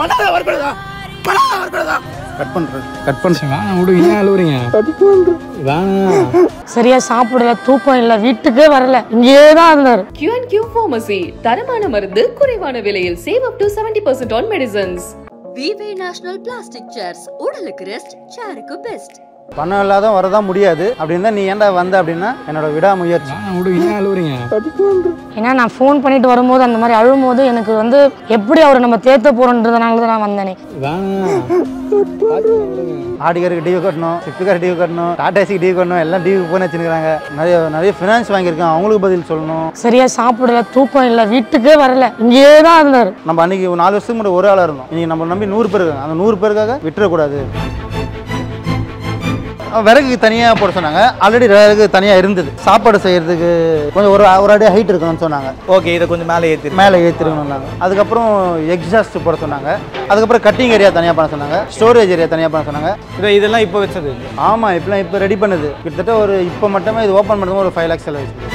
பண்ணாத வரக்கூடாதா பண்ணாத வரக்கூடாதா கட் பண்ணுறேன் கட் பண்ணுறேன் வேணாம் விடுங்க ஏன் அழுவுறீங்க வேணாம் சரியா சாப்பிடல தூக்கம் இல்லை வீட்டுக்கே வரல இங்கேயே தான் இருந்தார் Q&Q Pharmacy தரமான மருந்து குறைவான விலையில் save up to 70% on medicines விவே நேஷனல் பிளாஸ்டிக் சேர்ஸ் உடலுக்கு ரெஸ்ட் சேருக்கு பெஸ்ட் பணம் இல்லாத வரதான் முடியாது அப்படின்னு தான் நீ ஏன்டா வந்த அப்படின்னா என்னோட விடாமுயற்சி வேணாம் விடுங்க ஏன் அழுவுறீங்க ஏன்னா நான் ஃபோன் பண்ணிட்டு வரும்போது அந்த மாதிரி அழும்போது எனக்கு வந்து எப்படி அவரை நம்ம தேத்த போறோன்றதுனால தான் நான் வந்தேனே வேணாம் ஆடிகாருக்கு டிவி கட்டணும் சிப்டுகார் டிவி கட்டணும் டாடாசிக்கு டிவி கட்டணும் எல்லாம் டிவி போன வச்சுருக்காங்க நிறைய நிறைய ஃபினான்ஸ் வாங்கியிருக்கேன் அவங்களுக்கு பதில் சொல்லணும் சரியா சாப்பிடல தூக்கம் இல்லை வீட்டுக்கே வரல இங்கேயே தான் இருந்தார் நம்ம அன்னைக்கு ஒரு நாலு வருஷத்துக்கு முன்னாடி ஒரு ஆளாக இருந்தோம் இன்னைக்கு நம்ம நம்பி நூறு பேர் இருக்காங்க அந்த நூறு பேருக்காக விட்டுறக்கூடாது விறகு தனியாக போட சொன்னாங்க ஆல்ரெடி விறகு தனியாக இருந்தது சாப்பாடு செய்யறதுக்கு கொஞ்சம் ஒரு ஒரு அடி ஹைட் இருக்கணும்னு சொன்னாங்க ஓகே இதை கொஞ்சம் மேலே ஏற்றி மேலே ஏற்றிருக்கணும்னாங்க அதுக்கப்புறம் எக்ஸாஸ்ட் போட சொன்னாங்க அதுக்கப்புறம் கட்டிங் ஏரியா தனியாக பண்ண சொன்னாங்க ஸ்டோரேஜ் ஏரியா தனியாக பண்ண சொன்னாங்க இதை இதெல்லாம் இப்போ வச்சது ஆமாம் இப்போலாம் இப்போ ரெடி பண்ணுது கிட்டத்தட்ட ஒரு இப்போ மட்டுமே இது ஓப்பன் பண்ணுறது ஒரு ஃபைவ் லேக்ஸ் செலவு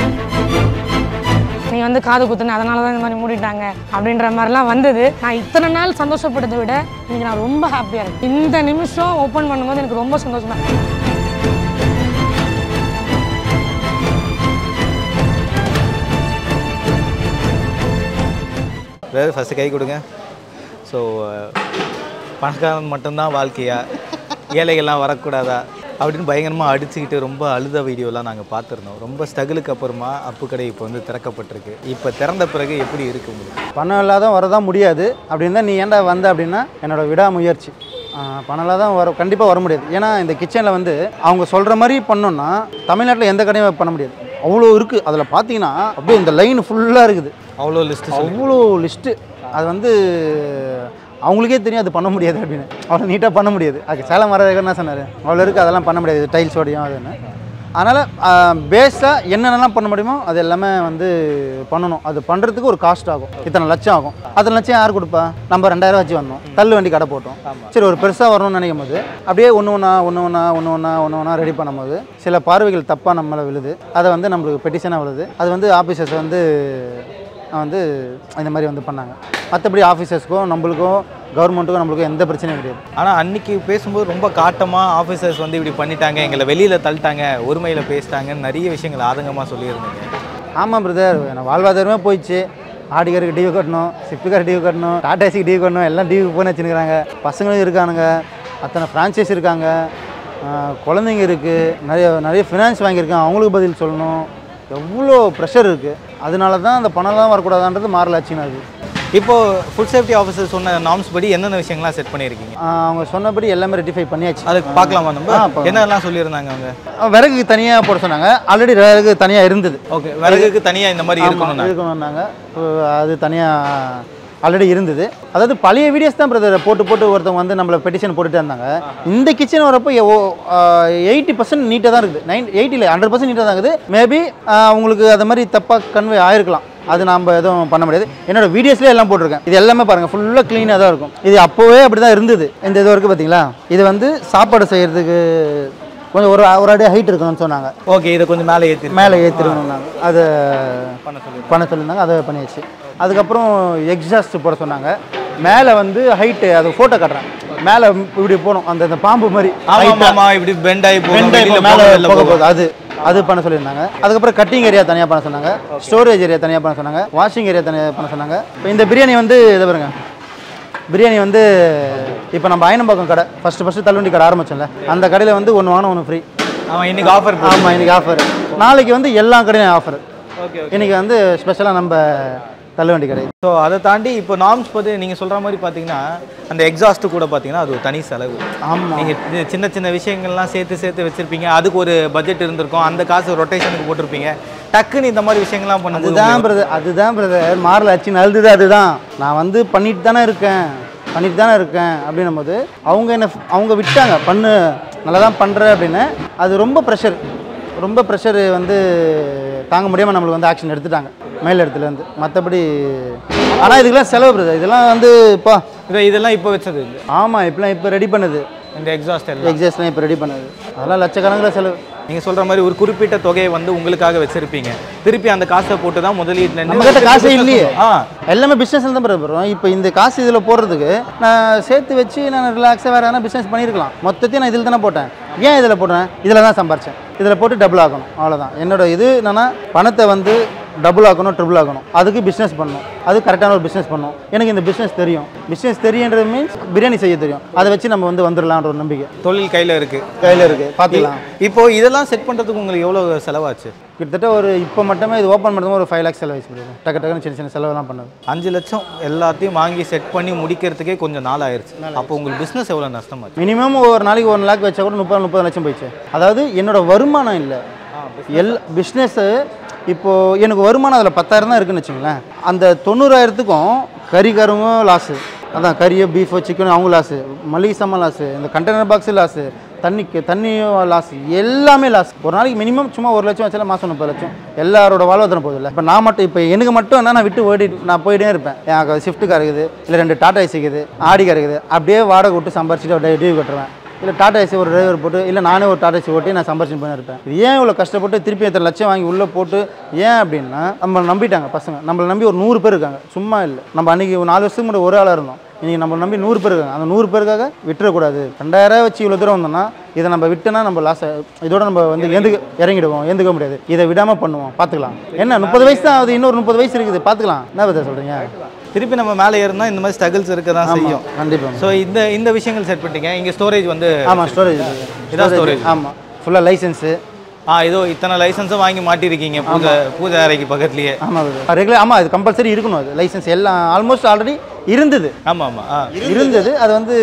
நீ வந்து காது குத்துன அதனால தான் இந்த மாதிரி மூடிட்டாங்க அப்படின்ற மாதிரிலாம் வந்தது நான் இத்தனை நாள் சந்தோஷப்பட்டதை விட இன்னைக்கு நான் ரொம்ப ஹாப்பியாக இருக்கேன் இந்த நிமிஷம் ஓப்பன் பண்ணும்போது எனக்கு ரொம்ப சந்தோஷமா இருக்கு. வேறு ஃபஸ்ட்டு கை கொடுங்க ஸோ பணக்காரன் மட்டும்தான் வாழ்க்கையா ஏழைகள்லாம் வரக்கூடாதா அப்படின்னு பயங்கரமாக அடிச்சுக்கிட்டு ரொம்ப அழுத வீடியோலாம் நாங்கள் பார்த்துருந்தோம் ரொம்ப ஸ்ட்ரகிளுக்கு அப்புறமா அப்பு கடை இப்போ வந்து திறக்கப்பட்டிருக்கு இப்போ திறந்த பிறகு எப்படி இருக்கு உங்களுக்கு பணம் இல்லாத வரதான் முடியாது அப்படின்னு தான் நீ ஏன்டா வந்த அப்படின்னா என்னோட விடாமுயற்சி ஆ, பணம் இல்லாத வர கண்டிப்பாக வர முடியாது ஏன்னா இந்த கிச்சனில் வந்து அவங்க சொல்கிற மாதிரி பண்ணோன்னா தமிழ்நாட்டில் எந்த கடையும் பண்ண முடியாது அவ்வளோ இருக்குது அதில் பார்த்தீங்கன்னா அப்படியே இந்த லைன் ஃபுல்லாக இருக்குது அவ்வளோ லிஸ்ட்டு அவ்வளோ லிஸ்ட்டு அது வந்து அவங்களுக்கே தெரியும் அது பண்ண முடியாது அப்படின்னு அவ்வளோ நீட்டாக பண்ண முடியாது அது சேலம் வர என்ன சொன்னார் அவ்வளோ இருக்குது அதெல்லாம் பண்ண முடியாது டைல்ஸ் ஓடியும் அதுன்னு அதனால் பேஸாக என்னென்னலாம் பண்ண முடியுமோ அது எல்லாமே வந்து பண்ணணும் அது பண்ணுறதுக்கு ஒரு காஸ்ட் ஆகும் இத்தனை லட்சம் ஆகும் அத்தனை லட்சம் யார் கொடுப்பா நம்ம ரெண்டாயிரம் வச்சு வந்தோம் தள்ளு வண்டி கடை போட்டோம் சரி ஒரு பெருசாக வரணும்னு நினைக்கும் போது அப்படியே ஒன்று ஒன்றா ஒன்று ஒன்றா ஒன்று ஒன்றா ஒன்று ஒன்றா ரெடி பண்ணும்போது சில பார்வைகள் தப்பாக நம்மளை விழுது அதை வந்து நம்மளுக்கு பெட்டிஷனாக விழுது அது வந்து ஆஃபீஸர்ஸ் வந்து வந்து இந்த மாதிரி வந்து பண்ணாங்க மற்றபடி ஆஃபீஸர்ஸ்க்கும் நம்மளுக்கும் கவர்மெண்ட்டுக்கும் நம்மளுக்கும் எந்த பிரச்சனையும் கிடையாது ஆனால் அன்னைக்கு பேசும்போது ரொம்ப காட்டமாக ஆஃபீஸர்ஸ் வந்து இப்படி பண்ணிட்டாங்க எங்களை வெளியில் தள்ளிட்டாங்க ஒருமையில் பேசிட்டாங்கன்னு நிறைய விஷயங்கள் ஆதங்கமாக சொல்லியிருந்தீங்க ஆமாம் பிரதர் எனக்கு வாழ்வாதாரமே போயிடுச்சு ஆடிகாருக்கு டிவி கட்டணும் ஸ்விஃப்ட்டுக்கார் டிவி கட்டணும் டாடாசிக்கு டிவி கட்டணும் எல்லாம் டிவி போன வச்சுருக்காங்க பசங்களும் இருக்கானுங்க அத்தனை ஃப்ரான்ச்சைஸ் இருக்காங்க ஆஹ் குழந்தைங்க இருக்குது நிறைய நிறைய ஃபினான்ஸ் வாங்கியிருக்காங்க அவங்களுக்கு பதில் சொல்லணும் எவ்வளோ ப்ரெஷர் இருக்குது அதனால தான் அந்த பணம்லாம் வரக்கூடாதுன்றது மாறலாச்சுன்னு அது இப்போ ஃபுட் சேஃப்டி ஆஃபீஸர் சொன்ன நார்ம்ஸ் படி என்னென்ன விஷயங்கள்லாம் செட் பண்ணியிருக்கீங்க ஆஹ் அவங்க சொன்னபடி எல்லாமே ரெட்டிஃபை பண்ணியாச்சு அதுக்கு பார்க்கலாமா நம்ம ஆ, பார்க்கலாம். என்னெல்லாம் சொல்லியிருந்தாங்க அவங்க ஆஹ் விறகு தனியாக போட சொன்னாங்க ஆல்ரெடி விறகு தனியாக இருந்தது ஓகே விறகுக்கு தனியாக இந்த மாதிரி ஆமா, இருக்கணும் இருக்கணும்னாங்க இப்போ அது தனியாக ஆல்ரெடி இருந்தது அதாவது பழைய வீடியோஸ் தான் பிரதர் போட்டு போட்டு ஒருத்தவங்க வந்து நம்மளை பெட்டிஷன் போட்டுட்டே இருந்தாங்க இந்த கிச்சன் வரப்போ எயிட்டி பர்சன்ட் நீட்டாக தான் இருக்குது நைன் எயிட்டியில் ஹண்ட்ரட் பர்சன்ட் நீட்டாக தான் இருக்குது மேபி அவங்களுக்கு அது மாதிரி தப்பாக கன்வே ஆயிருக்கலாம் அது நம்ம எதுவும் பண்ண முடியாது என்னோட வீடியோஸ்லேயே எல்லாம் போட்டிருக்கேன் இது எல்லாமே பாருங்கள் ஃபுல்லாக க்ளீனாக தான் இருக்கும் இது அப்போவே அப்படி தான் இருந்தது இந்த இது வரைக்கும் பார்த்தீங்களா இது வந்து சாப்பாடு செய்கிறதுக்கு கொஞ்சம் ஒரு ஒரு அடி ஹைட் இருக்கணும்னு சொன்னாங்க ஓகே இதை கொஞ்சம் மேலே ஏற்றி மேலே ஏற்றிருக்கணும்னாங்க அதை பண்ண சொல்லி பண்ண சொல்லியிருந்தாங்க அதை பண்ணியாச்சு அதுக்கப்புறம் எக்ஸாஸ்ட் போட சொன்னாங்க மேலே வந்து ஹைட்டு அது ஃபோட்டோ காட்டுறேன் மேலே இப்படி போகணும் அந்த அந்த பாம்பு மாதிரி ஆமா height ஆ. ஆமா இப்படி பெண்ட் ஆகி போகும் வெண்டை வெளியில இப்போ மேலே போகும், வெளில போக போகும். போகுது அது அது பண்ண சொல்லியிருந்தாங்க அதுக்கப்புறம் கட்டிங் ஏரியா தனியாக பண்ண சொன்னாங்க ஸ்டோரேஜ் ஏரியா தனியாக பண்ண சொன்னாங்க வாஷிங் ஏரியா தனியாக பண்ண சொன்னாங்க இப்போ இந்த பிரியாணி வந்து இதை பாருங்க பிரியாணி வந்து இப்போ நம்ம அயனம்பாக்கம் கடை ஃபஸ்ட்டு ஃபஸ்ட்டு தள்ளுவண்டி கடை ஆரம்பிச்சோம்ல அந்த கடையில் வந்து ஒன்று வாங்கினா ஒன்று ஃப்ரீ ஆமா இன்னைக்கு ஆஃபர் ஆமாம் இன்னைக்கு ஆஃபர் நாளைக்கு வந்து எல்லா கடையும் ஆஃபர் ஓகே இன்னைக்கு வந்து ஸ்பெஷலாக நம்ம தள்ளுவண்டி கடை ஸோ அதை தாண்டி இப்போ நார்ம்ஸ் பற்றி நீங்கள் சொல்கிற மாதிரி பார்த்தீங்கன்னா அந்த எக்ஸாஸ்ட்டு கூட பார்த்தீங்கன்னா அது ஒரு தனி செலவு ஆமாம் நீங்கள் சின்ன சின்ன விஷயங்கள்லாம் சேர்த்து சேர்த்து வச்சுருப்பீங்க அதுக்கு ஒரு பட்ஜெட் இருந்திருக்கும் அந்த காசு ரொட்டேஷனுக்கு போட்டிருப்பீங்க டக்குன்னு இந்த மாதிரி விஷயங்கள்லாம் பண்ணும்போது அதுதான் பிரதர் அதுதான் பிரதர் மாறல அச்சு நழுதுது அதுதான் நான் வந்து பண்ணிட்டு தானே இருக்கேன் பண்ணிட்டு தானே இருக்கேன் அப்படின்னும் போது அவங்க என்ன அவங்க விட்டாங்க பண்ணு நல்லா தான் பண்ணுற அப்படின்னு அது ரொம்ப ப்ரெஷர் ரொம்ப ப்ரெஷர் வந்து தாங்க முடியாமல் நம்மளுக்கு வந்து ஆக்ஷன் எடுத்துட்டாங்க மேல் இடத்துலேருந்து மற்றபடி ஆனால் இதுக்கெல்லாம் செலவு பிரதர் இதெல்லாம் வந்து இப்போ இதை இதெல்லாம் இப்போ வச்சது இது ஆமாம் இப்போலாம் இப்போ ரெடி பண்ணுது இந்த எக்ஸாஸ்ட் எல்லாம் எக்ஸாஸ்ட்லாம் இப்போ ரெடி பண்ணது அதெல்லாம் லட்சக்கணக்கில் செலவு நீங்கள் சொல்கிற மாதிரி ஒரு குறிப்பிட்ட தொகையை வந்து உங்களுக்காக வச்சிருப்பீங்க திருப்பி அந்த காசை போட்டு தான் முதலீட்டில் நம்ம கிட்ட காசே இல்லையே ஆ எல்லாமே பிஸ்னஸ் தான் போகிறோம் இப்போ இந்த காசு இதில் போடுறதுக்கு நான் சேர்த்து வச்சு நான் ரிலாக்ஸாக வேறு எதனா பிஸ்னஸ் பண்ணியிருக்கலாம் மொத்தத்தையும் நான் இதில் தானே போட்டேன் ஏன் இதில் போட்டேன் இதில் தான் சம்பாரிச்சேன் இதில் போட்டு டபுள் ஆகணும் அவ்வளோதான் என்னோட இது என்னன்னா பணத்தை வந்து டபுள் ஆக்கணும் ட்ரிபிள் ஆகணும் அதுக்கு பிஸ்னஸ் பண்ணணும் அது கரெக்டான ஒரு பிஸ்னஸ் பண்ணணும் எனக்கு இந்த பிஸ்னஸ் தெரியும் பிஸ்னஸ் தெரியுன்றது மீன்ஸ் பிரியாணி செய்ய தெரியும் அதை வச்சு நம்ம வந்து வந்துடலான்ற ஒரு நம்பிக்கை தொழில் கையில் இருக்குது கையில் இருக்குது பார்த்துக்கலாம் இப்போ இதெல்லாம் செட் பண்ணுறதுக்கு உங்களுக்கு எவ்வளோ செலவாச்சு கிட்டத்தட்ட ஒரு இப்போ மட்டுமே இது ஓப்பன் பண்ணுறது ஒரு ஃபைவ் லேக்ஸ் செலவாச்சு முடியும் டக்கு டக்குன்னு சின்ன சின்ன செலவெல்லாம் பண்ணது அஞ்சு லட்சம் எல்லாத்தையும் வாங்கி செட் பண்ணி முடிக்கிறதுக்கே கொஞ்சம் நாள் ஆயிருச்சு அப்போ உங்களுக்கு பிஸ்னஸ் எவ்வளோ நஷ்டமாச்சு மினிமம் ஒரு நாளைக்கு ஒரு லேக் வச்சா கூட முப்பது முப்பது லட்சம் போயிடுச்சு அதாவது என்னோட வருமானம் இல்லை எல் பிஸ்னஸ்ஸு இப்போது எனக்கு வருமானம் அதில் பத்தாயிரம் தான் இருக்குன்னு வச்சுங்களேன் அந்த தொண்ணூறாயிரத்துக்கும் கறி கருவும் லாஸு அதான் கறியோ பீஃபோ சிக்கனோ அவங்க லாஸு மளிகை சாமான் லாஸு இந்த கண்டெய்னர் பாக்ஸு லாஸு தண்ணிக்கு தண்ணியும் லாஸ் எல்லாமே லாஸ் ஒரு நாளைக்கு மினிமம் சும்மா ஒரு லட்சம் வச்சாலும் மாதம் முப்பது லட்சம் எல்லாரோட வாழ்வாதாரம் போகுது இல்லை இப்போ நான் மட்டும் இப்போ எனக்கு மட்டும் என்ன நான் விட்டு ஓடி நான் போயிட்டே இருப்பேன் எனக்கு ஷிஃப்ட் கார் இருக்குது இல்லை ரெண்டு டாடா ஏசி இருக்குது ஆடி கார் இருக்குது அப்படியே வாடகை விட்டு சம்பாரிச்சிட்டு அப்படியே டியூ கட்டுருவேன் இல்லை டாடா ஏசி ஒரு டிரைவர் போட்டு இல்லை நானே ஒரு டாடா ஏசி ஓட்டி நான் சம்பாரிச்சு பண்ணி இருப்பேன் இது ஏன் இவ்வளோ கஷ்டப்பட்டு திருப்பி எத்தனை லட்சம் வாங்கி உள்ளே போட்டு ஏன் அப்படின்னா நம்ம நம்பிட்டாங்க பசங்க நம்மளை நம்பி ஒரு நூறு பேர் இருக்காங்க சும்மா இல்லை நம்ம அன்றைக்கி ஒரு நாலு வருஷத்துக்கு முன்னாடி ஒரு ஆளாக இருந்தோம் இன்றைக்கி நம்ம நம்பி நூறு பேர் இருக்காங்க அந்த நூறு பேருக்காக விட்டுறக்கூடாது ரெண்டாயிரம் வச்சு இவ்வளோ தூரம் வந்தோம்னா இதை நம்ம விட்டோன்னா நம்ம லாஸ் இதோட நம்ம வந்து எந்து இறங்கிடுவோம் எந்துக்க முடியாது இதை விடாமல் பண்ணுவோம் பார்த்துக்கலாம் என்ன முப்பது வயசு தான் ஆகுது இன்னொரு முப்பது வயசு இருக்குது பார்த்துக்கலாம் என்ன பற்றி சொல்கிறீங்க திருப்பி நம்ம மேலே ஏறினா இந்த மாதிரி ஸ்ட்ரகிள்ஸ் இருக்க தான் செய்யும் கண்டிப்பாக ஸோ இந்த இந்த விஷயங்கள் செட் பண்ணிட்டீங்க இங்கே ஸ்டோரேஜ் வந்து ஆமாம் ஸ்டோரேஜ் இதான் storage. ஆமாம் ஃபுல்லாக லைசன்ஸு ஆ ஏதோ இத்தனை லைசன்ஸும் வாங்கி மாட்டிருக்கீங்க பூஜை பூஜை அறைக்கு பக்கத்துலயே ஆமாம் ரெகுலர் ஆமாம் அது கம்பல்சரி இருக்கணும் அது லைசன்ஸ் எல்லாம் ஆல்மோஸ்ட் ஆல்ரெடி இருந்தது ஆமா ஆமா ஆ இருந்தது அது வந்து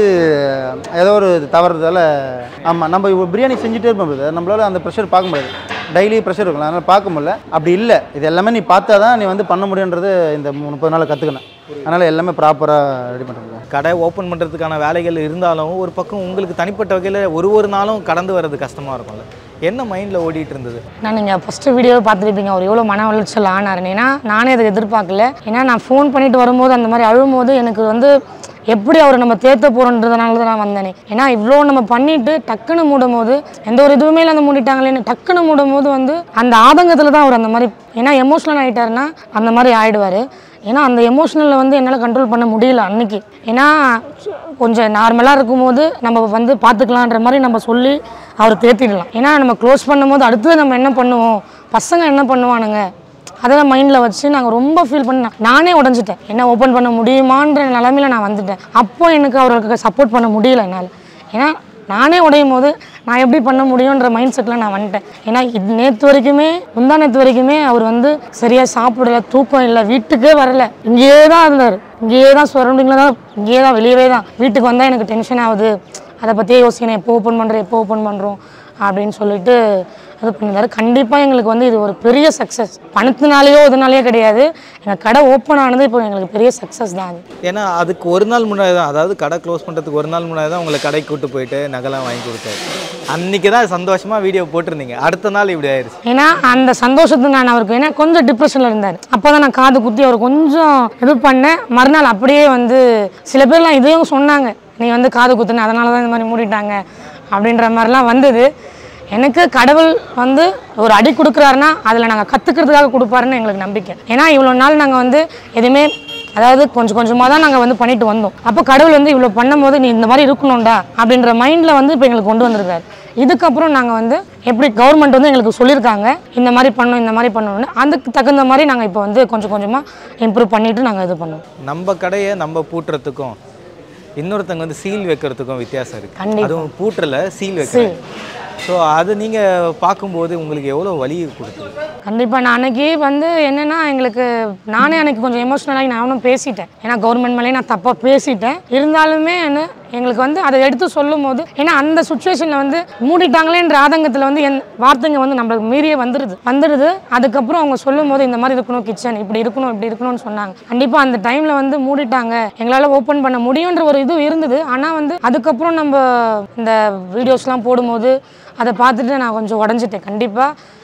ஏதோ ஒரு தவறுதால ஆமாம் நம்ம இப்போ பிரியாணி செஞ்சுட்டே இருப்போம் brother. நம்மளால அந்த ப்ரெஷர் பார்க்க முடியாது டெய்லி ப்ரெஷர் இருக்கலாம் அதனால் பார்க்க முடியல அப்படி இல்லை இது எல்லாமே நீ பார்த்தா தான் நீ வந்து பண்ண முடியுன்றது இந்த முப்பது நாள் கற்றுக்கினேன் அதனால் எல்லாமே ப்ராப்பராக ரெடி பண்ணுறது கடை ஓப்பன் பண்ணுறதுக்கான வேலைகள் இருந்தாலும் ஒரு பக்கம் உங்களுக்கு தனிப்பட்ட வகையில் ஒரு ஒரு நாளும் கடந்து வர்றது கஷ்டமாக இருக்கும்ல என்ன மைண்டில் ஓடிட்டு இருந்தது நான் நீங்கள் ஃபஸ்ட்டு வீடியோவை பார்த்துருப்பீங்க அவர் எவ்வளோ மன உளைச்சல் ஆனாருன்னு ஏன்னா நானே அதை எதிர்பார்க்கல ஏன்னா நான் ஃபோன் பண்ணிட்டு வரும்போது அந்த மாதிரி அழும்போது எனக்கு வந்து எப்படி அவரை நம்ம தேத்த போகிறோன்றதுனால தான் நான் வந்தேனே ஏன்னா இவ்வளோ நம்ம பண்ணிட்டு டக்குன்னு மூடும் போது எந்த ஒரு இதுவுமே இல்லாத மூடிட்டாங்களேன்னு டக்குன்னு மூடும் போது வந்து அந்த ஆதங்கத்தில் தான் அவர் அந்த மாதிரி ஏன்னா எமோஷ்னல் ஆகிட்டாருன்னா அந்த மாதிரி ஆயிடுவார் ஏன்னா அந்த எமோஷனலில் வந்து என்னால் கண்ட்ரோல் பண்ண முடியல அன்னைக்கு ஏன்னா கொஞ்சம் நார்மலாக இருக்கும்போது நம்ம வந்து பார்த்துக்கலான்ற மாதிரி நம்ம சொல்லி அவர் தேத்திடலாம் ஏன்னா நம்ம க்ளோஸ் பண்ணும்போது அடுத்தது நம்ம என்ன பண்ணுவோம் பசங்க என்ன பண்ணுவானுங்க அதெல்லாம் மைண்டில் வச்சு நாங்கள் ரொம்ப ஃபீல் பண்ண நானே உடஞ்சிட்டேன் என்ன ஓப்பன் பண்ண முடியுமான்ற நிலமையில நான் வந்துட்டேன் அப்போ எனக்கு அவருக்கு சப்போர்ட் பண்ண முடியல என்னால் ஏன்னா நானே உடையும் போது நான் எப்படி பண்ண முடியுன்ற மைண்ட் செட்டில் நான் வந்துட்டேன் ஏன்னா இது நேற்று வரைக்குமே முந்தா நேற்று வரைக்குமே அவர் வந்து சரியாக சாப்பிடல தூக்கம் இல்லை வீட்டுக்கே வரல இங்கேயே தான் இருந்தார் இங்கேயே தான் சரௌண்டிங்கில் தான் இங்கேயே தான் வெளியவே தான் வீட்டுக்கு வந்தால் எனக்கு டென்ஷன் ஆகுது அதை பற்றியே யோசிக்கணும் எப்போ ஓப்பன் பண்ணுறோம் எப்போ ஓப்பன் பண்ணுறோம் அப்படின்னு சொல்லிட்டு இது பண்ணியிருந்தாரு கண்டிப்பாக எங்களுக்கு வந்து இது ஒரு பெரிய சக்ஸஸ் பணத்தினாலேயோ இதனாலேயோ கிடையாது எங்கள் கடை ஓப்பன் ஆனது இப்போ எங்களுக்கு பெரிய சக்ஸஸ் தான் அது ஏன்னா அதுக்கு ஒரு நாள் முன்னாடி தான் அதாவது கடை க்ளோஸ் பண்ணுறதுக்கு ஒரு நாள் முன்னாடி தான் உங்களை கடைக்கு கூட்டு போயிட்டு நகைலாம் வாங்கி கொடுத்தாரு அன்னைக்கு தான் சந்தோஷமாக வீடியோ போட்டிருந்தீங்க அடுத்த நாள் இப்படி ஆயிடுச்சு ஏன்னா அந்த சந்தோஷத்தை நான் அவருக்கு ஏன்னா கொஞ்சம் டிப்ரெஷனில் இருந்தார் அப்போ தான் நான் காது குத்தி அவர் கொஞ்சம் இது பண்ணேன் மறுநாள் அப்படியே வந்து சில பேர்லாம் இதையும் சொன்னாங்க நீ வந்து காது குத்துன அதனால தான் இந்த மாதிரி மூடிட்டாங்க அப்படின்ற மாதிரிலாம் வந்தது எனக்கு கடவுள் வந்து ஒரு அடி கொடுக்குறாருன்னா அதில் நாங்கள் கற்றுக்கிறதுக்காக கொடுப்பாருன்னு எங்களுக்கு நம்பிக்கை ஏன்னா இவ்வளோ நாள் நாங்கள் வந்து எதுவுமே அதாவது கொஞ்சம் கொஞ்சமாக தான் நாங்கள் வந்து பண்ணிட்டு வந்தோம் அப்போ கடவுள் வந்து இவ்வளோ பண்ணும்போது நீ இந்த மாதிரி இருக்கணும்டா அப்படின்ற மைண்டில் வந்து இப்போ எங்களுக்கு கொண்டு வந்திருக்காரு இதுக்கப்புறம் நாங்கள் வந்து எப்படி கவர்மெண்ட் வந்து எங்களுக்கு சொல்லியிருக்காங்க இந்த மாதிரி பண்ணணும் இந்த மாதிரி பண்ணணும்னு அதுக்கு தகுந்த மாதிரி நாங்கள் இப்போ வந்து கொஞ்சம் கொஞ்சமாக இம்ப்ரூவ் பண்ணிட்டு நாங்கள் இது பண்ணுவோம் நம்ம கடையை நம்ம பூட்டுறதுக்கும் இன்னொருத்தங்க வந்து சீல் வைக்கிறதுக்கும் வித்தியாசம் இருக்கு கண்டிப்பா. அதுவும் பூட்டுறல சீல் வைக்கிறாங்க ஸோ அது நீங்கள் பார்க்கும்போது உங்களுக்கு எவ்வளோ வலி கொடுத்தது கண்டிப்பாக நான் அன்னைக்கு வந்து என்னென்னா எங்களுக்கு நானே அன்னைக்கு கொஞ்சம் எமோஷ்னலாகி நானும் பேசிட்டேன் ஏன்னா கவர்மெண்ட் மேலேயே நான் தப்பாக பேசிட்டேன் இருந்தாலுமே என்ன எங்களுக்கு வந்து அதை எடுத்து சொல்லும் போது ஏன்னா அந்த சுச்சுவேஷனில் வந்து மூடிட்டாங்களேன்ற ஆதங்கத்தில் வந்து என் வார்த்தைங்க வந்து நம்மளுக்கு மீறியே வந்துடுது வந்துடுது அதுக்கப்புறம் அவங்க சொல்லும் போது இந்த மாதிரி இருக்கணும் கிச்சன் இப்படி இருக்கணும் இப்படி இருக்கணும்னு சொன்னாங்க கண்டிப்பாக அந்த டைமில் வந்து மூடிட்டாங்க எங்களால் ஓப்பன் பண்ண முடியுன்ற ஒரு இது இருந்தது ஆனால் வந்து அதுக்கப்புறம் நம்ம இந்த வீடியோஸ்லாம் போடும்போது அதை பார்த்துட்டு நான் கொஞ்சம் உடஞ்சிட்டேன் கண்டிப்பாக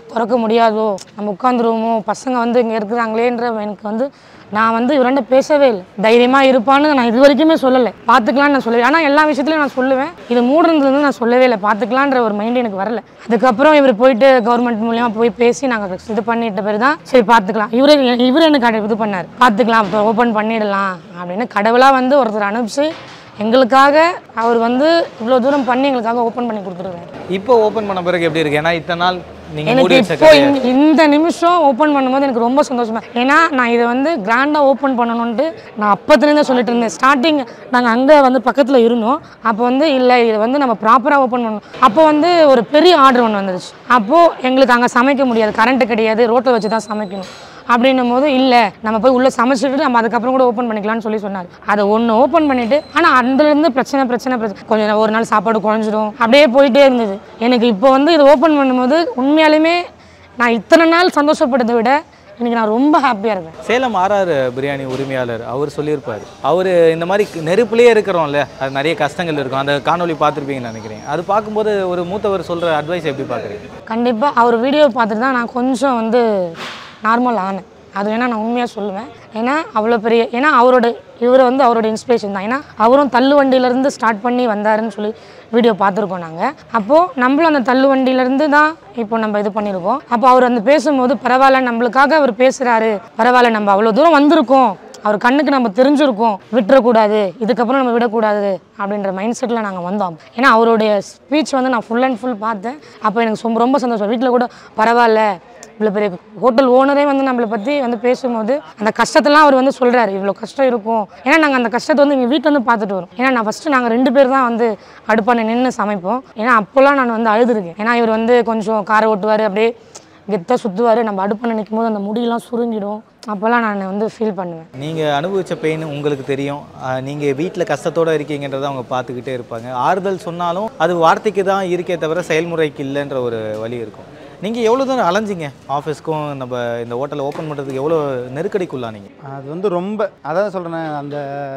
திறக்க முடியாதோ நம்ம உட்காந்துருவோமோ பசங்க வந்து இங்கே இருக்கிறாங்களேன்ற எனக்கு வந்து நான் வந்து இவரண்ட பேசவே இல்லை தைரியமாக இருப்பான்னு நான் இது வரைக்குமே சொல்லலை பார்த்துக்கலான்னு நான் சொல்லவே ஆனால் எல்லா விஷயத்துலையும் நான் சொல்லுவேன் இது மூடுனதுலேருந்து நான் சொல்லவே இல்லை பார்த்துக்கலான்ற ஒரு மைண்ட் எனக்கு வரல அதுக்கப்புறம் இவர் போயிட்டு கவர்மெண்ட் மூலியமாக போய் பேசி நாங்கள் இது பண்ணிட்ட பிறகு தான் சரி பார்த்துக்கலாம் இவரு இவர் எனக்கு அட- இது பண்ணார் பார்த்துக்கலாம் இப்போ ஓப்பன் பண்ணிடலாம் அப்படின்னு கடவுளாக வந்து ஒருத்தர் அனுப்பிச்சு எங்களுக்காக அவர் வந்து இவ்வளோ தூரம் பண்ணி எங்களுக்காக ஓப்பன் பண்ணி கொடுத்துருக்காரு இப்போ ஓப்பன் பண்ண பிறகு எப்படி இருக்கு ஏன்னா இத்தனை நாள் நீங்க எனக்கு மூடி வச்ச இப்போ இந்த- இந்த நிமிஷம் ஓப்பன் பண்ணும்போது எனக்கு ரொம்ப சந்தோஷமா இருக்கு. ஏன்னா நான் இதை வந்து கிராண்டாக ஓப்பன் பண்ணணுன்ட்டு நான் அப்பத்துலேருந்தே சொல்லிட்டு இருந்தேன் ஸ்டார்டிங் நாங்கள் அங்கே வந்து பக்கத்தில் இருந்தோம் அப்போ வந்து இல்லை இதை வந்து நம்ம ப்ராப்பராக ஓப்பன் பண்ணணும் அப்போ வந்து ஒரு பெரிய ஆர்டர் ஒன்று வந்துருச்சு அப்போது எங்களுக்கு அங்கே சமைக்க முடியாது கரண்ட்டு கிடையாது ரோட்டில் வச்சு தான் சமைக்கணும் அப்படின்னும் போது இல்லை நம்ம போய் உள்ளே சமைச்சிட்டு நம்ம அதுக்கப்புறம் கூட ஓப்பன் பண்ணிக்கலாம்னு சொல்லி சொன்னார் அதை ஒன்று ஓப்பன் பண்ணிட்டு ஆனால் அதுலேருந்து பிரச்சனை பிரச்சனை பிரச்சனை கொஞ்சம் நேரம் ஒரு நாள் சாப்பாடு குறைஞ்சிடும் அப்படியே போயிட்டே இருந்தது எனக்கு இப்போ வந்து இது ஓப்பன் பண்ணும்போது உண்மையாலுமே நான் இத்தனை நாள் சந்தோஷப்பட்டதை விட இன்னைக்கு நான் ரொம்ப ஹாப்பியாக இருக்கேன் சேலம் ஆர்ஆர் பிரியாணி உரிமையாளர் அவர் சொல்லியிருப்பார் அவர் இந்த மாதிரி நெருப்புலேயே இருக்கிறோம்ல அது நிறைய கஷ்டங்கள் இருக்கும் அந்த காணொளி பார்த்துருப்பீங்கன்னு நினைக்கிறேன் அது பார்க்கும்போது ஒரு மூத்தவர் சொல்கிற அட்வைஸ் எப்படி பார்க்குறீங்க கண்டிப்பாக அவர் வீடியோ பார்த்துட்டு தான் நான் கொஞ்சம் வந்து நார்மல் ஆனேன் அது வேணால் நான் உண்மையாக சொல்லுவேன் ஏன்னா அவ்வளோ பெரிய ஏன்னா அவரோட இவர் வந்து அவரோட இன்ஸ்பிரேஷன் தான் ஏன்னா அவரும் தள்ளு வண்டியிலேருந்து ஸ்டார்ட் பண்ணி வந்தாருன்னு சொல்லி வீடியோ பார்த்துருக்கோம் நாங்கள் அப்போது நம்மளும் அந்த தள்ளு வண்டியிலேருந்து தான் இப்போ நம்ம இது பண்ணியிருக்கோம் அப்போ அவர் அந்த பேசும்போது பரவாயில்ல நம்மளுக்காக அவர் பேசுகிறாரு பரவாயில்ல நம்ம அவ்வளோ தூரம் வந்திருக்கோம் அவர் கண்ணுக்கு நம்ம தெரிஞ்சிருக்கோம் விட்டுறக்கூடாது இதுக்கப்புறம் நம்ம விடக்கூடாது அப்படின்ற மைண்ட் செட்டில் நாங்கள் வந்தோம் ஏன்னா அவருடைய ஸ்பீச் வந்து நான் ஃபுல் அண்ட் ஃபுல் பார்த்தேன் அப்போ எனக்கு ரொம்ப- ரொம்ப சந்தோஷம் வீட்டில் கூட பரவாயில்ல இவ்வளோ பெரிய ஹோட்டல் ஓனரே வந்து நம்மளை பற்றி வந்து பேசும்போது அந்த கஷ்டத்தெல்லாம் அவர் வந்து சொல்கிறாரு இவ்வளோ கஷ்டம் இருக்கும் ஏன்னா நாங்கள் அந்த கஷ்டத்தை வந்து எங்கள் வீட்டில் வந்து பார்த்துட்டு வரோம் ஏன்னா நான் ஃபஸ்ட்டு நாங்கள் ரெண்டு பேர் தான் வந்து அடுப்பான நின்று சமைப்போம் ஏன்னா அப்போல்லாம் நான் வந்து அழுதுருக்கேன் ஏன்னா இவர் வந்து கொஞ்சம் காரை ஓட்டுவார் அப்படியே கெத்தாக சுற்றுவார் நம்ம அடுப்பான நிற்கும் போது அந்த முடியெல்லாம் சுருங்கிடும் அப்போல்லாம் நான் வந்து ஃபீல் பண்ணுவேன் நீங்கள் அனுபவித்த பெயின் உங்களுக்கு தெரியும் நீங்கள் வீட்டில் கஷ்டத்தோடு இருக்கீங்கன்றதை அவங்க பார்த்துக்கிட்டே இருப்பாங்க ஆறுதல் சொன்னாலும் அது வார்த்தைக்கு தான் இருக்கே தவிர செயல்முறைக்கு இல்லைன்ற ஒரு வழி இருக்கும் நீங்கள் எவ்வளோ தூரம் அலைஞ்சிங்க ஆஃபீஸ்க்கும் நம்ம இந்த ஹோட்டலை ஓப்பன் பண்ணுறதுக்கு எவ்வளோ நெருக்கடிக்குள்ளானீங்க அது வந்து ரொம்ப அதான் சொல்கிறேன் அந்த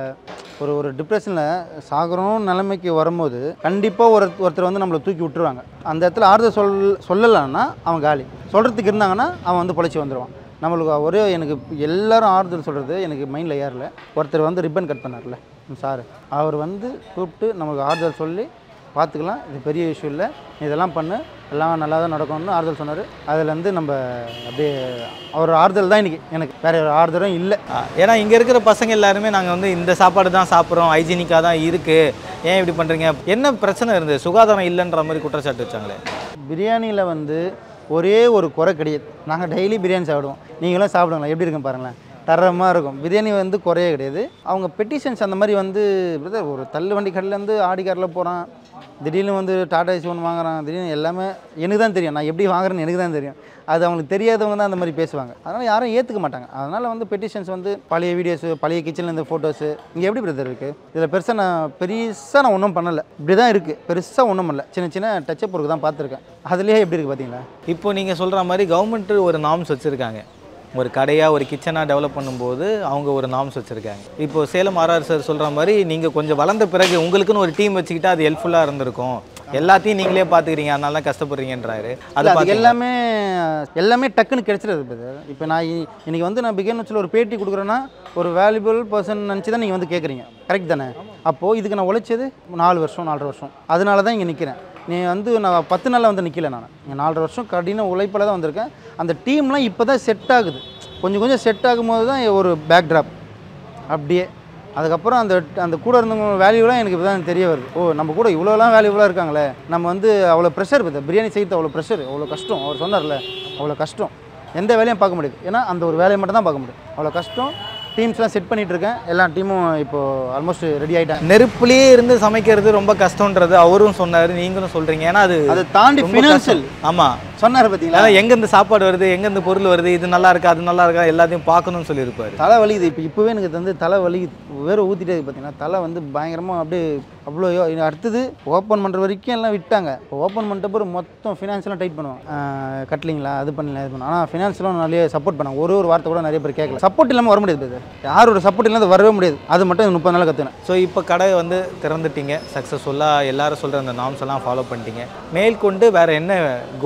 ஒரு ஒரு டிப்ரெஷனில் சாகரம் நிலைமைக்கு வரும்போது கண்டிப்பாக ஒரு ஒருத்தர் வந்து நம்மளை தூக்கி விட்டுருவாங்க அந்த இடத்துல ஆறுதல் சொல் சொல்லலைன்னா அவன் காலி சொல்கிறதுக்கு இருந்தாங்கன்னா அவன் வந்து பொழைச்சி வந்துடுவான் நம்மளுக்கு ஒரே எனக்கு எல்லாரும் ஆறுதல் சொல்கிறது எனக்கு மைண்டில் ஏறல ஒருத்தர் வந்து ரிப்பன் கட் பண்ணார்ல சார் அவர் வந்து கூப்பிட்டு நமக்கு ஆறுதல் சொல்லி பார்த்துக்கலாம் இது பெரிய இஷ்யூ இல்லை நீ இதெல்லாம் பண்ணு எல்லாம் நல்லா தான் நடக்கும்னு ஆறுதல் சொன்னார் அதுலேருந்து நம்ம அப்படியே அவர் ஆறுதல் தான் இன்னைக்கு எனக்கு வேற ஒரு ஆறுதலும் இல்லை ஆ, ஏன்னா இங்கே இருக்கிற பசங்க எல்லாருமே நாங்கள் வந்து இந்த சாப்பாடு தான் சாப்பிட்றோம் ஹைஜீனிக்காக தான் இருக்குது ஏன் இப்படி பண்ணுறீங்க என்ன பிரச்சனை இருந்தது சுகாதாரம் இல்லைன்ற மாதிரி குற்றச்சாட்டு வச்சாங்களே பிரியாணியில் வந்து ஒரே ஒரு குறை கிடையாது நாங்கள் டெய்லி பிரியாணி சாப்பிடுவோம் நீங்களும் சாப்பிடுங்களா எப்படி இருக்கும் பாருங்களேன் தரமாக இருக்கும் பிரியாணி வந்து குறையே கிடையாது அவங்க பெட்டிஷன்ஸ் அந்த மாதிரி வந்து brother, ஒரு தள்ளு வண்டி கடையிலேருந்து ஆடி காரில் போகிறான் திடீர்னு வந்து டாடா ஏசி ஒன்று வாங்குறான் திடீர்னு எல்லாமே எனக்கு தான் தெரியும் நான் எப்படி வாங்குறேன்னு எனக்கு தான் தெரியும் அது அவங்களுக்கு தெரியாதவங்க தான் அந்த மாதிரி பேசுவாங்க அதனால் யாரும் ஏற்றுக்க மாட்டாங்க அதனால் வந்து பெட்டிஷன்ஸ் வந்து பழைய வீடியோஸு பழைய கிச்சனில் இருந்த ஃபோட்டோஸு இங்கே எப்படி பிரதர் இருக்குது இதில் பெருசாக நான் பெருசாக நான் ஒன்றும் பண்ணலை இப்படி தான் இருக்குது பெருசாக ஒன்றும் பண்ணல சின்ன சின்ன டச்சப் ஒர்க் தான் பார்த்துருக்கேன் அதுலேயே எப்படி இருக்குது பார்த்தீங்களா இப்போ நீங்கள் சொல்கிற மாதிரி கவர்மெண்ட் ஒரு நார்ம்ஸ் வச்சுருக்காங்க ஒரு கடையாக ஒரு கிச்சனாக டெவலப் பண்ணும்போது அவங்க ஒரு நார்ம்ஸ் வச்சுருக்காங்க இப்போ சேலம் ஆர்ஆர் சார் சொல்கிற மாதிரி நீங்கள் கொஞ்சம் வளர்ந்த பிறகு உங்களுக்குன்னு ஒரு டீம் வச்சுக்கிட்டா அது ஹெல்ப்ஃபுல்லாக இருந்திருக்கும் எல்லாத்தையும் நீங்களே பார்த்துக்கிறீங்க அதனால தான் கஷ்டப்படுறீங்கன்றாரு அது அது அதுக்கு பார்த்தீங்களா? எல்லாமே எல்லாமே டக்குன்னு கிடைச்சிருது பிரதர் இப்போ நான் இ- இன்னைக்கு வந்து நான் பிகன் வச்சில் ஒரு பேட்டி கொடுக்குறேன்னா ஒரு வேல்யூபிள் பர்சன் நினச்சி தான் நீங்கள் வந்து கேட்குறீங்க கரெக்ட் தானே அப்போது இதுக்கு நான் உழைச்சது நாலு வருஷம் நாலரை வருஷம் அதனால தான் இங்கே நிற்கிறேன் நீ வந்து நான் பத்து நாளில் வந்து நிற்கல நான் இங்கே நாலரை வருஷம் கடின உழைப்பில் தான் வந்திருக்கேன் அந்த டீம்லாம் இப்போ தான் செட் ஆகுது கொஞ்சம் கொஞ்சம் செட் ஆகும்போது தான் ஒரு பேக் ட்ராப் அப்படியே அதுக்கப்புறம் அந்த அந்த கூட இருந்தவங்க வேல்யூலாம் எனக்கு இப்போ தான் தெரிய வருது ஓ நம்ம கூட இவ்வளோலாம் வேல்யூபுளாக இருக்காங்களே நம்ம வந்து அவ்வளோ ப்ரெஷர் இருக்குது பிரியாணி செய்கிறது அவ்வளோ ப்ரெஷர் அவ்வளோ கஷ்டம் அவர் சொன்னார்ல அவ்வளோ கஷ்டம் எந்த வேலையும் பார்க்க முடியாது ஏன்னா அந்த ஒரு வேலையை மட்டும் தான் பார்க்க முடியும் அவ்வளோ கஷ்டம் டீம்ஸ்லாம் செட் பண்ணிட்டு இருக்கேன் எல்லா டீமும் இப்போது ஆல்மோஸ்ட் ரெடி ஆகிட்டாங்க நெருப்புலயே இருந்து சமைக்கிறது ரொம்ப கஷ்டம்ன்றது அவரும் சொன்னாரு நீங்களும் சொல்றீங்க ஏன்னா அது அதை தாண்டி ரொம்ப ஃபினான்ஷியல் கஷ்டம். ஆமா சொன்னார் பார்த்தீங்களா அதான் எங்கேருந்து சாப்பாடு வருது எங்கேருந்து பொருள் வருது இது நல்லா இருக்கா அது நல்லா இருக்கா எல்லாத்தையும் பார்க்கணும்னு சொல்லியிருப்பாரு தலை வலிக்குது இப்போ இப்போவே எனக்கு வந்து தலை வலிக்குது வேற ஊற்றிட்டே இருக்கு பார்த்தீங்கன்னா தலை வந்து பயங்கரமாக அப்படியே அவ்வளோ யோ- இனி அடுத்தது ஓப்பன் பண்ணுற வரைக்கும் எல்லாம் விட்டாங்க இப்போ ஓப்பன் பண்ணிட்ட பிறகு மொத்தம் ஃபினான்ஸ்லாம் டைட் பண்ணுவாங்க ஆஹ் கட்டலிங்களா அது பண்ணல இது பண்ணலாம் ஆனால் ஃபினான்ஸ்லாம் நிறைய சப்போர்ட் பண்ணாங்க ஒரு ஒரு வார்த்தை கூட நிறைய பேர் கேட்கல சப்போர்ட் இல்லாமல் வர முடியாது brother. யாரோட சப்போர்ட் இல்லாத வரவே முடியாது அது மட்டும் இந்த முப்பது நாள் கற்றுனேன் ஸோ இப்போ கடை வந்து திறந்துட்டீங்க சக்ஸஸ்ஃபுல்லாக எல்லாரும் சொல்கிற அந்த நாம்ஸ் எல்லாம் ஃபாலோ பண்ணிட்டீங்க மேற்கொண்டு வேறு என்ன கோல்ஸ் இருக்குது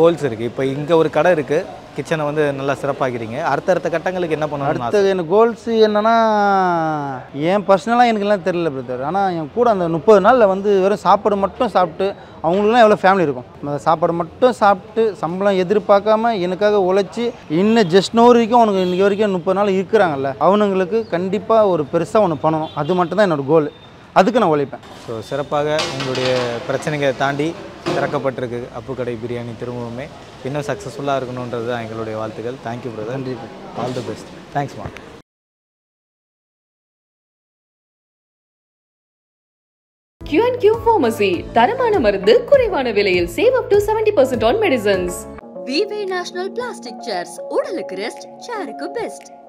இருக்குது இப்போ இங்கே ஒரு கடை இருக்குது கிச்சனை வந்து நல்லா சிறப்பாக்கிறீங்க அடுத்தடுத்த கட்டங்களுக்கு என்ன பண்ணணும்னு ஆசை? அடுத்தது எனக்கு கோல்ஸ் என்னன்னா என் பர்சனலாக எனக்குலாம் தெரியல பிரதர் ஆனால் என் கூட அந்த முப்பது நாளில் வந்து வெறும் சாப்பாடு மட்டும் சாப்பிட்டு அவங்களுக்குலாம் எவ்வளோ ஃபேமிலி இருக்கும் அந்த சாப்பாடு மட்டும் சாப்பிட்டு சம்பளம் எதிர்பார்க்காம எனக்காக உழைச்சி இன்னும் ஜஸ்ட் நோ வரைக்கும் அவனுக்கு இன்றைக்கி வரைக்கும் முப்பது நாள் இருக்கிறாங்கல்ல அவனுங்களுக்கு கண்டிப்பாக ஒரு பெருசாக ஒன்று பண்ணணும் அது மட்டும் தான் என்னோட கோல் அதுக்கு நான் உழைப்பேன் ஸோ சிறப்பாக உங்களுடைய பிரச்சனைகளை தாண்டி திறக்கப்பட்டிருக்கு அப்பு கடை பிரியாணி திரும்பவுமே இன்னும் சக்ஸஸ்ஃபுல்லாக இருக்கணுன்றது தான் எங்களுடைய வாழ்த்துக்கள் தேங்க்யூ பிரதர் நன்றி ஆல் தி பெஸ்ட் தேங்க்ஸ்மா Q&Q Pharmacy தரமான மருந்து குறைவான விலையில் save up to 70% on medicines விவே நேஷனல் பிளாஸ்டிக் சேர்ஸ் உடலுக்கு ரெஸ்ட் சேருக்கு பெஸ்ட்